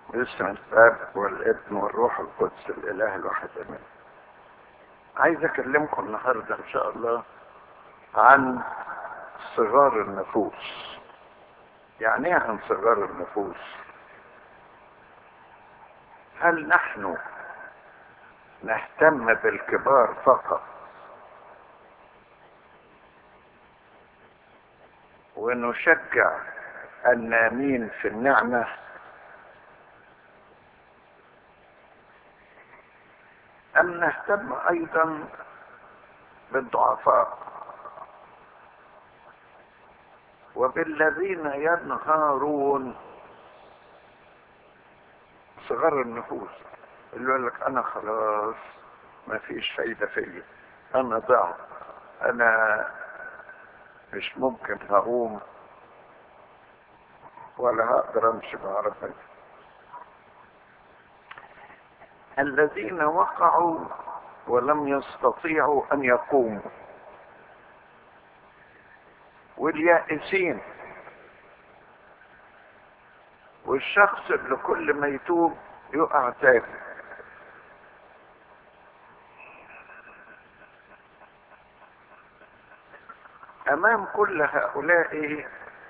باسم الاب والابن والروح القدس الاله الواحد امين عايز اكلمكم النهارده ان شاء الله عن صغار النفوس يعني ايه عن صغار النفوس هل نحن نهتم بالكبار فقط ونشجع النامين في النعمه أم نهتم أيضا بالضعفاء وبالذين ينهارون صغار النفوس اللي يقول لك أنا خلاص ما فيش فايدة فيا أنا ضعف أنا مش ممكن هقوم ولا هقدر أمشي مع ربنا الذين وقعوا ولم يستطيعوا ان يقوموا واليائسين والشخص اللي كل ما يتوب يقع تاني امام كل هؤلاء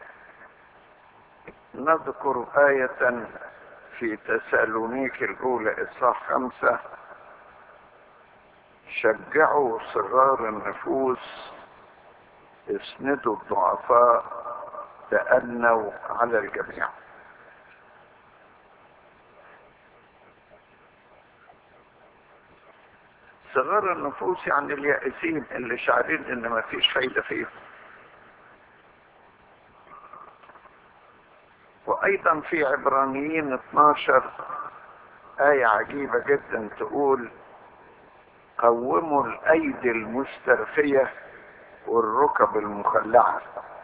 نذكر ايه في تسالونيك الاولى اصحاح خمسه شجعوا صغار النفوس اسندوا الضعفاء تأنوا على الجميع صغار النفوس يعني اليائسين اللي شعرين ان ما فيش فايدة فيهم وايضا في عبرانيين 12 آية عجيبة جدا تقول قوموا الايدي المسترخية والركب المخلعة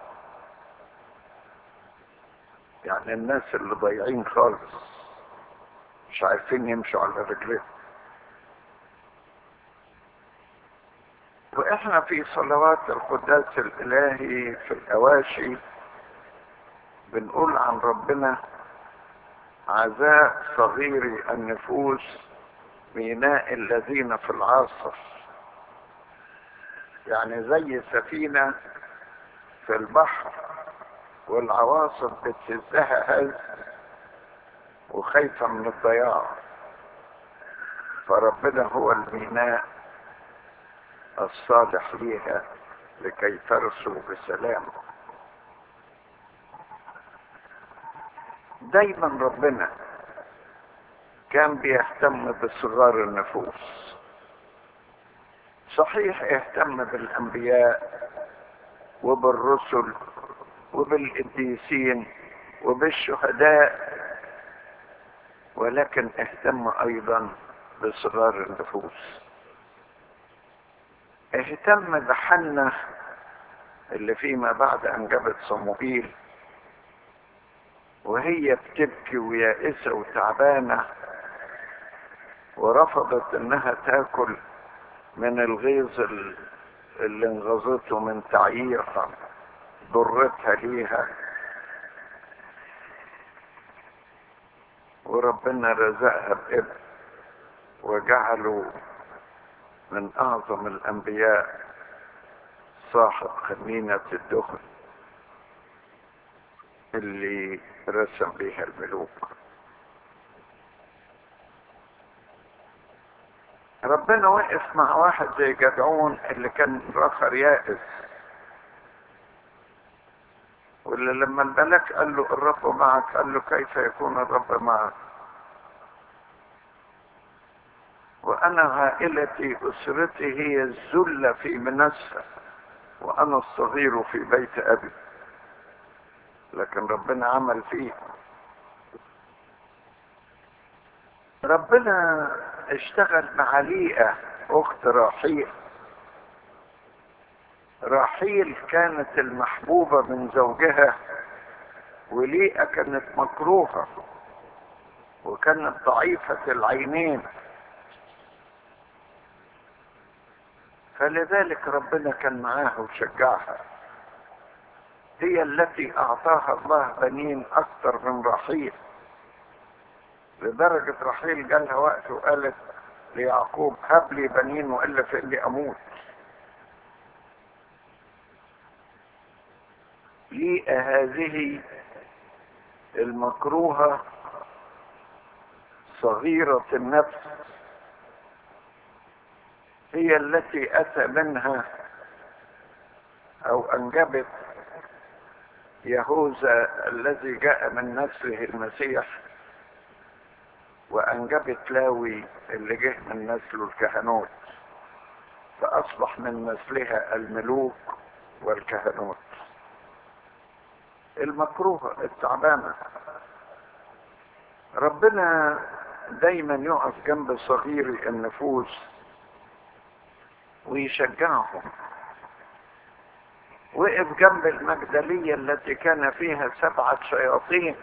يعني الناس اللي ضايعين خالص مش عارفين يمشوا على رجليهم واحنا في صلوات القداس الالهي في الاواشي بنقول عن ربنا عزاء صغير النفوس ميناء الذين في العاصف يعني زي سفينة في البحر والعواصف بتهزها هز وخايفة من الضياع فربنا هو الميناء الصالح ليها لكي ترسو بسلام دايما ربنا كان بيهتم بصغار النفوس صحيح اهتم بالانبياء وبالرسل وبالقديسين وبالشهداء ولكن اهتم ايضا بصغار النفوس اهتم بحنة اللي فيما بعد ان جابت صموئيل وهي بتبكي ويائسة وتعبانة ورفضت انها تاكل من الغيظ اللي انغظته من تعييرها ضرتها ليها وربنا رزقها بابن وجعله من اعظم الانبياء صاحب خمينة الدخن اللي رسم بيها الملوك ربنا وقف مع واحد زي جدعون اللي كان رخر يائس واللي لما الملك قال له الرب معك قال له كيف يكون الرب معك وانا عائلتي اسرتي هي الذله في منسى وانا الصغير في بيت ابي لكن ربنا عمل فيه ربنا اشتغل مع ليئة اخت راحيل راحيل كانت المحبوبة من زوجها وليئة كانت مكروهة وكانت ضعيفة العينين فلذلك ربنا كان معاها وشجعها هي التي اعطاها الله بنين اكثر من رحيل لدرجة رحيل جالها وقت وقالت ليعقوب هب لي بنين وإلا فإني أموت لي هذه المكروهة صغيرة النفس هي التي أتى منها أو أنجبت يهوذا الذي جاء من نسله المسيح وأنجبت لاوي اللي جه من نسله الكهنوت فأصبح من نسلها الملوك والكهنوت المكروهة التعبانة ربنا دايما يقف جنب صغير النفوس ويشجعهم وقف جنب المجدلية التي كان فيها سبعة شياطين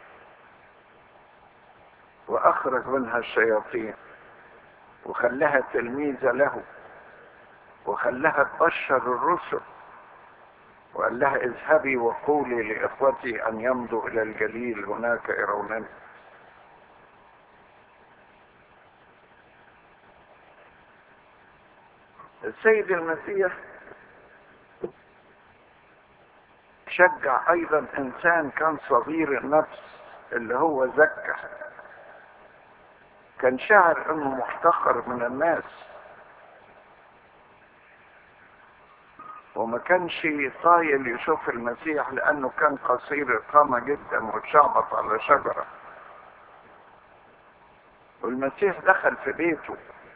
وأخرج منها الشياطين وخلاها تلميذة له وخلاها تبشر الرسل وقال لها اذهبي وقولي لإخوتي أن يمضوا إلى الجليل هناك يرونني السيد المسيح شجع ايضا انسان كان صغير النفس اللي هو زكى كان شعر انه محتقر من الناس وما كانش طايل يشوف المسيح لانه كان قصير القامة جدا واتشعبط على شجرة والمسيح دخل في بيته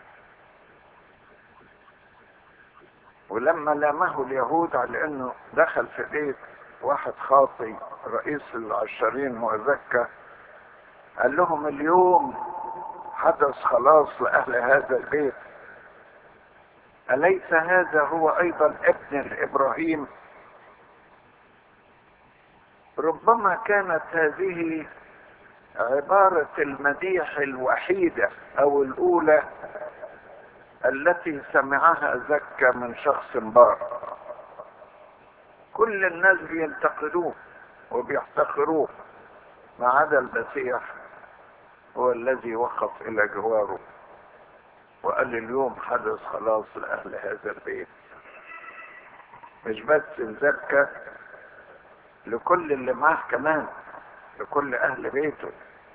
ولما لامه اليهود على انه دخل في بيت واحد خاطي رئيس العشرين هو زكى قال لهم اليوم حدث خلاص لأهل هذا البيت أليس هذا هو أيضا ابن الإبراهيم ربما كانت هذه عبارة المديح الوحيدة أو الأولى التي سمعها زكى من شخص بار كل الناس بينتقدوه وبيحتقروه ما عدا المسيح هو الذي وقف الى جواره وقال اليوم حدث خلاص لاهل هذا البيت مش بس زكى لكل اللي معاه كمان لكل اهل بيته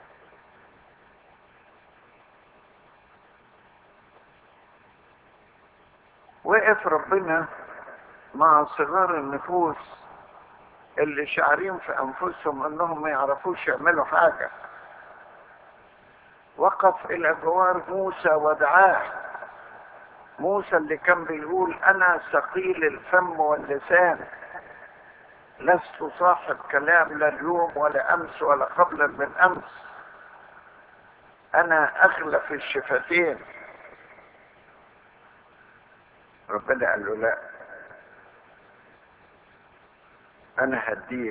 وقف ربنا مع صغار النفوس اللي شعرين في انفسهم انهم ما يعرفوش يعملوا حاجة وقف الى جوار موسى ودعاه موسى اللي كان بيقول انا ثقيل الفم واللسان لست صاحب كلام لا اليوم ولا امس ولا قبل من امس انا اغلف الشفتين ربنا قال له لا انا هديك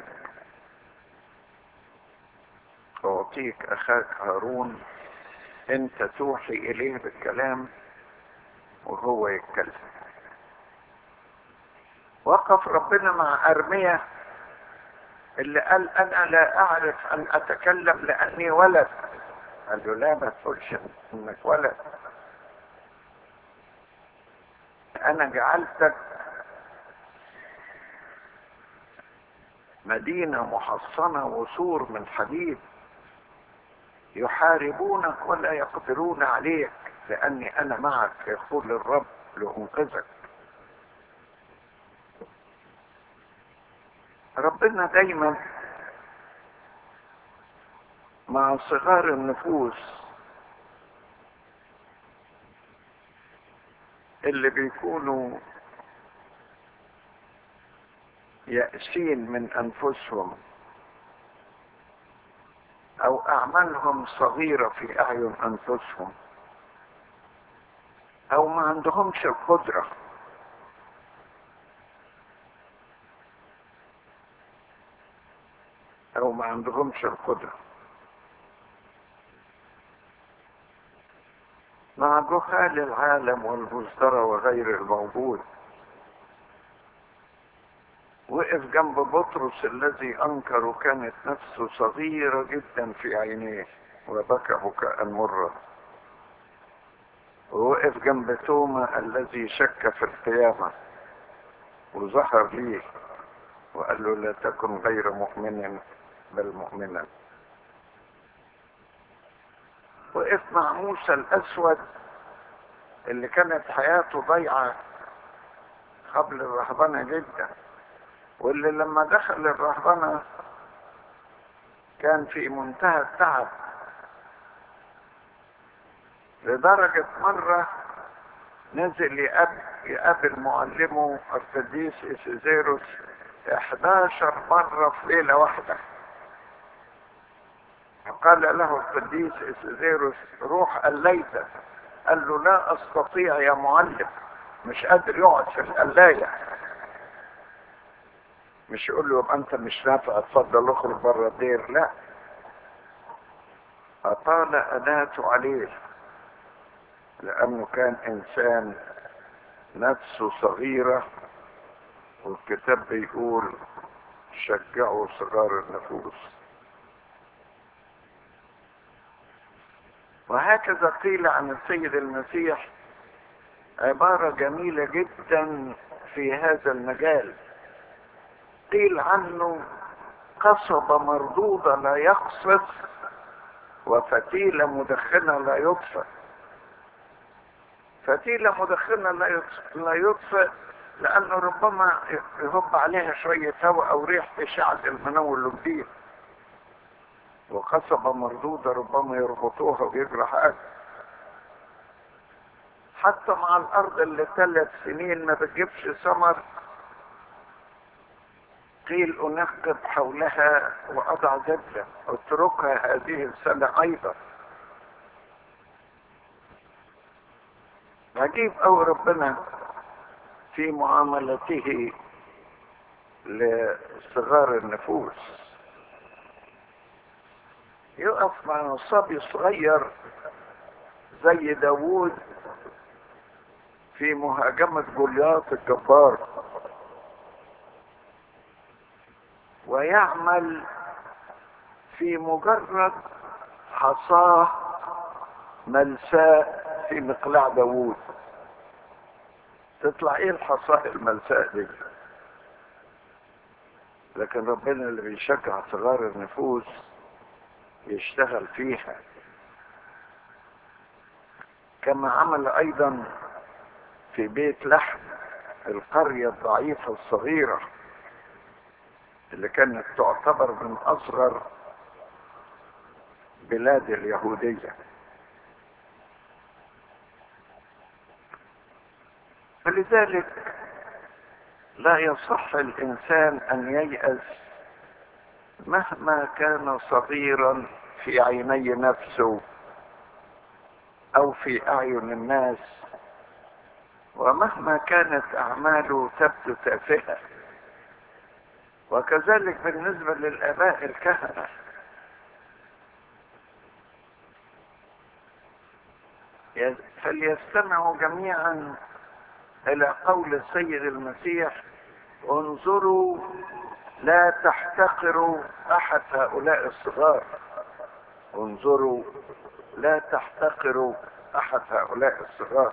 اعطيك اخاك هارون انت توحي اليه بالكلام وهو يتكلم وقف ربنا مع ارمية اللي قال انا لا اعرف ان اتكلم لاني ولد قال له لا ما تقولش انك ولد انا جعلتك مدينة محصنة وسور من حديد يحاربونك ولا يقدرون عليك لاني انا معك يقول الرب لانقذك ربنا دايما مع صغار النفوس اللي بيكونوا يأسين من أنفسهم أو أعمالهم صغيرة في أعين أنفسهم أو ما عندهمش القدرة أو ما عندهمش القدرة مع جهال العالم والمزدرى وغير الموجود وقف جنب بطرس الذي انكر وكانت نفسه صغيرة جدا في عينيه وبكى بكاء مرة ووقف جنب توما الذي شك في القيامة وظهر ليه وقال له لا تكن غير مؤمن بل مؤمنا وقف مع موسى الأسود اللي كانت حياته ضيعة قبل الرهبنة جدا واللي لما دخل الرهبنة كان في منتهى التعب لدرجة مرة نزل يقابل, يقابل معلمه القديس إسيزيروس 11 مرة في ليلة واحدة قال له القديس إسيزيروس روح الليلة قال له لا أستطيع يا معلم مش قادر يقعد في القلاية مش يقول له يبقى أنت مش نافع اتفضل اخرج بره الدير لا أطال أناته عليه لأنه كان إنسان نفسه صغيرة والكتاب بيقول شجعوا صغار النفوس وهكذا قيل عن السيد المسيح عبارة جميلة جدا في هذا المجال قيل عنه قصبة مردودة لا يقصف وفتيلة مدخنة لا يطفئ فتيلة مدخنة لا لا يطفئ لأنه ربما يهب عليها شوية هواء أو ريح تشعل المنور اللبين وقصبة مردودة ربما يربطوها ويجرى حاجة حتى مع الأرض اللي ثلاث سنين ما بتجيبش ثمر قيل أنقب حولها وأضع زبدة اتركها هذه السنة أيضا عجيب أو ربنا في معاملته لصغار النفوس يقف مع صبي صغير زي داوود في مهاجمة جولياط الجبار ويعمل في مجرد حصاه ملساء في مقلاع داوود تطلع ايه الحصاه الملساء دي لكن ربنا اللي بيشجع صغار النفوس يشتغل فيها كما عمل ايضا في بيت لحم القرية الضعيفة الصغيرة اللي كانت تعتبر من اصغر بلاد اليهودية فلذلك لا يصح الانسان ان ييأس مهما كان صغيرا في عيني نفسه او في اعين الناس ومهما كانت اعماله تبدو تافهه وكذلك بالنسبه للاباء الكهنه فليستمعوا جميعا الى قول السيد المسيح انظروا لا تحتقروا احد هؤلاء الصغار انظروا لا تحتقروا احد هؤلاء الصغار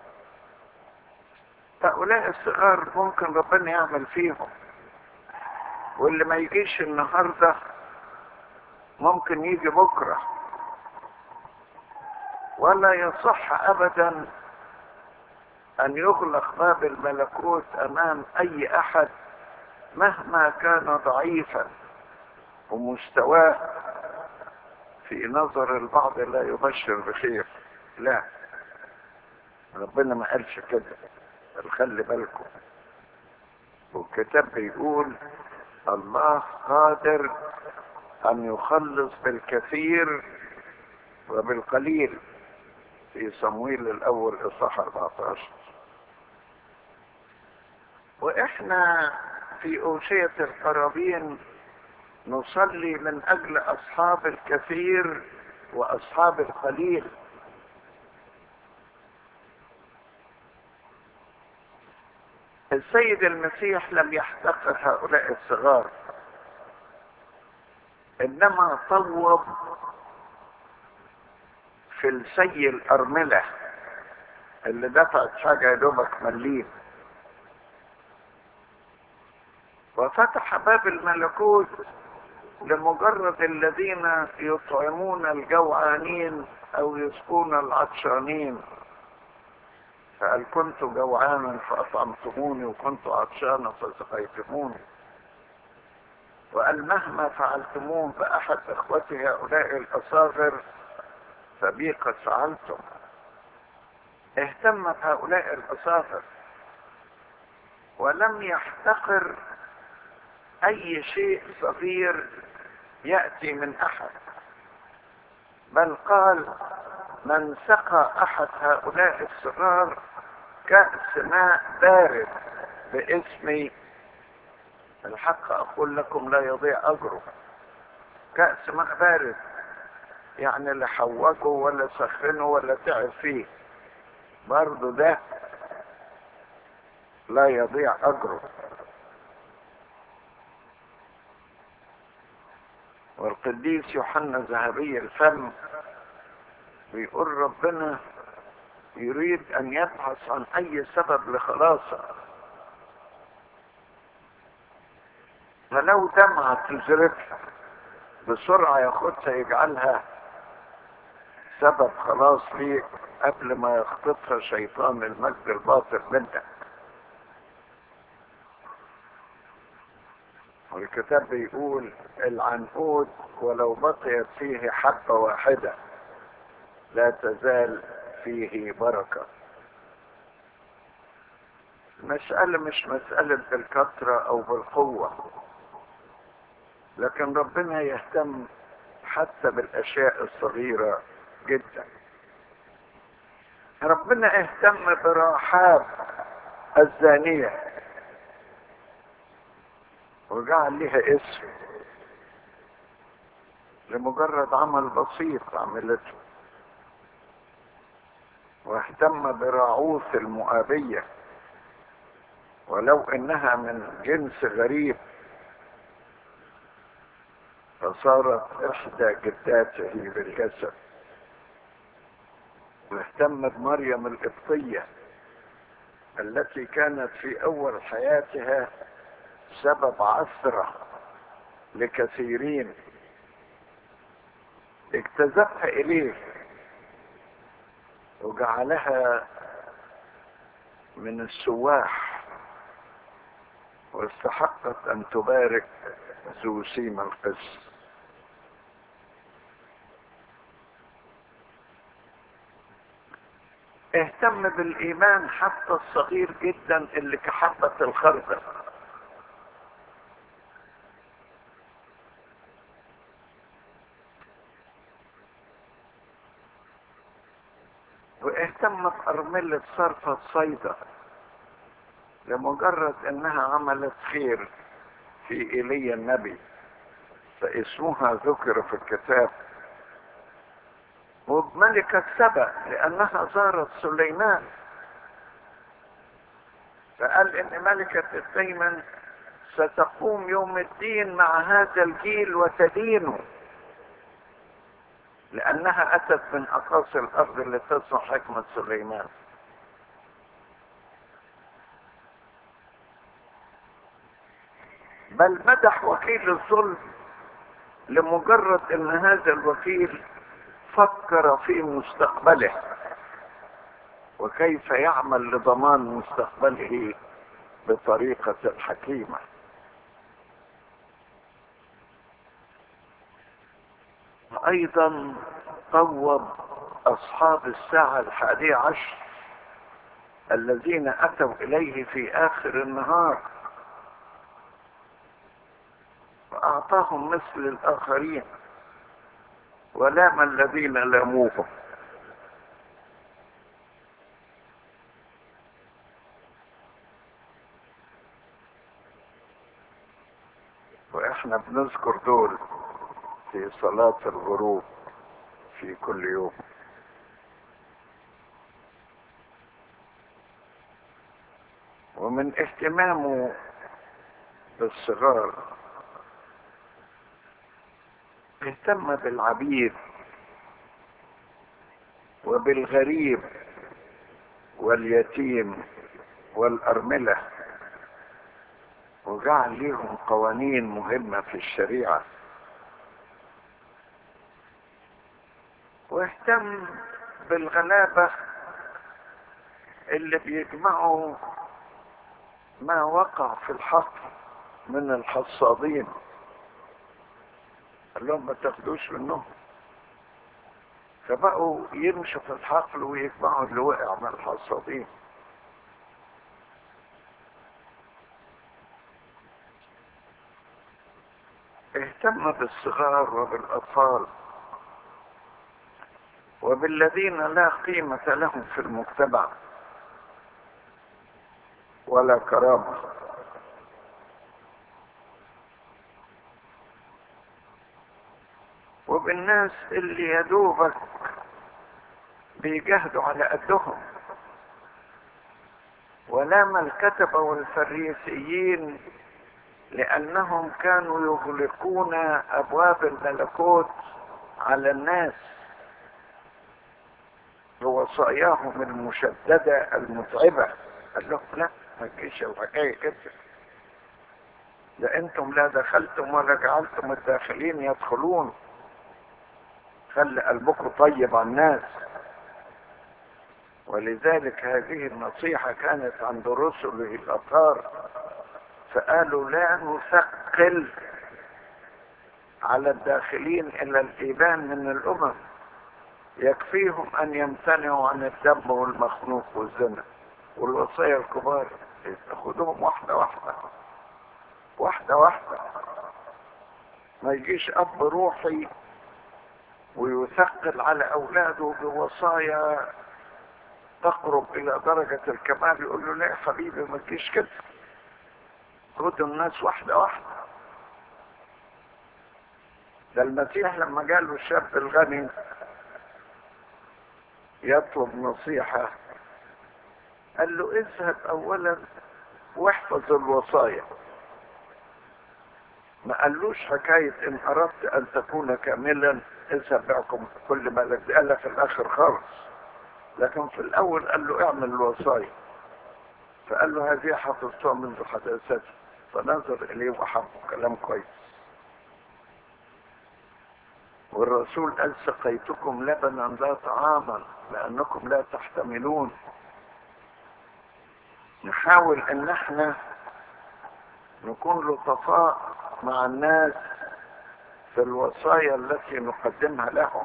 هؤلاء الصغار ممكن ربنا يعمل فيهم واللي ما يجيش النهارده ممكن يجي بكره ولا يصح ابدا ان يغلق باب الملكوت امام اي احد مهما كان ضعيفا ومستواه في نظر البعض لا يبشر بخير لا ربنا ما قالش كده بل خلي بالكم والكتاب بيقول الله قادر ان يخلص بالكثير وبالقليل في صمويل الاول اصحاح 14 واحنا في اوشية القرابين نصلي من اجل اصحاب الكثير واصحاب القليل السيد المسيح لم يحتقر هؤلاء الصغار انما طوب فلسي الأرملة اللي دفعت حاجة يا دوبك مليم وفتح باب الملكوت لمجرد الذين يطعمون الجوعانين او يسقون العطشانين فقال كنت جوعانا فاطعمتموني وكنت عطشانا فسقيتموني وقال مهما فعلتموه باحد اخوتي هؤلاء الاصاغر فبي قد فعلتم اهتم بهؤلاء الاصاغر ولم يحتقر اي شيء صغير ياتي من احد بل قال من سقى احد هؤلاء الصغار كاس ماء بارد باسمي الحق اقول لكم لا يضيع اجره كاس ماء بارد يعني لا حوجه ولا سخنه ولا تعب فيه برضه ده لا يضيع اجره والقديس يوحنا ذهبي الفم بيقول ربنا يريد ان يبحث عن اي سبب لخلاصه فلو دمعة تزرفها بسرعة ياخدها يجعلها سبب خلاص ليك قبل ما يخطفها شيطان المجد الباطل منك والكتاب بيقول العنقود ولو بقيت فيه حبة واحدة لا تزال فيه بركة مسألة مش مسألة بالكثرة أو بالقوة لكن ربنا يهتم حتى بالأشياء الصغيرة جدا ربنا اهتم برحاب الزانية وجعل لها اسم لمجرد عمل بسيط عملته واهتم براعوث المؤابية ولو انها من جنس غريب فصارت احدى جداته بالجسد واهتم بمريم القبطية التي كانت في اول حياتها سبب عثرة لكثيرين اجتذبها اليه وجعلها من السواح واستحقت ان تبارك ذو سيم القس اهتم بالايمان حتى الصغير جدا اللي كحبة الخردل واهتم بأرملة صرفة صيدا لمجرد انها عملت خير في ايليا النبي فاسمها ذكر في الكتاب وبملكة سبأ لأنها زارت سليمان فقال إن ملكة التيمن ستقوم يوم الدين مع هذا الجيل وتدينه لأنها أتت من أقاصي الأرض لتصنع حكمة سليمان بل مدح وكيل الظلم لمجرد ان هذا الوكيل فكر في مستقبله وكيف يعمل لضمان مستقبله بطريقة حكيمة ايضا طوب اصحاب الساعة الحادية عشر الذين اتوا اليه في اخر النهار واعطاهم مثل الاخرين ولام الذين لاموهم واحنا بنذكر دول في صلاة الغروب في كل يوم ومن اهتمامه بالصغار اهتم بالعبيد وبالغريب واليتيم والأرملة وجعل لهم قوانين مهمة في الشريعة واهتم بالغلابة اللي بيجمعوا ما وقع في الحقل من الحصادين قال لهم ما تاخدوش منهم فبقوا يمشوا في الحقل ويجمعوا اللي وقع من الحصادين اهتم بالصغار وبالأطفال وبالذين لا قيمة لهم في المجتمع ولا كرامة وبالناس اللي يدوبك بيجهدوا على قدهم ولام الكتبة والفريسيين لأنهم كانوا يغلقون أبواب الملكوت على الناس بوصاياهم المشددة المتعبة قال لهم لا ما تجيش الحكاية كده ده انتم لا دخلتم ولا جعلتم الداخلين يدخلون خلي قلبكم طيب على الناس ولذلك هذه النصيحة كانت عند رسله الأطهار فقالوا لا نثقل على الداخلين إلى الإيمان من الأمم يكفيهم أن يمتنعوا عن الدم والمخنوق والزنا والوصايا الكبار خدوهم واحدة واحدة واحدة واحدة ما يجيش أب روحي ويثقل على أولاده بوصايا تقرب إلى درجة الكمال يقول له لا يا حبيبي ما تجيش كده خد الناس واحدة واحدة ده المسيح لما جاله الشاب الغني يطلب نصيحة قال له اذهب اولا واحفظ الوصايا ما قالوش حكاية ان اردت ان تكون كاملا اذهب بيعكم كل ما لك قال في الاخر خالص لكن في الاول قال له اعمل الوصايا فقال له هذه حفظتها منذ حداثتي فنظر اليه وحبه كلام كويس والرسول قال سقيتكم لبنا لا طعاما لانكم لا تحتملون نحاول ان احنا نكون لطفاء مع الناس في الوصايا التي نقدمها لهم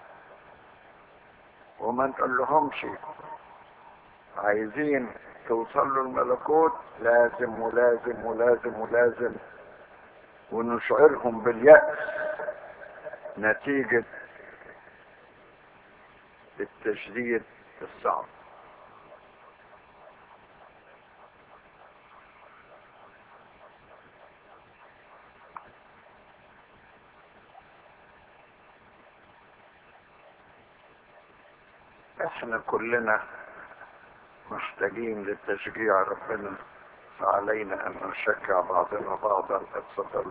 وما نقول لهمش عايزين توصلوا الملكوت لازم ولازم ولازم ولازم ونشعرهم باليأس نتيجة التشديد الصعب احنا كلنا محتاجين لتشجيع ربنا فعلينا ان نشجع بعضنا بعضا اتفضل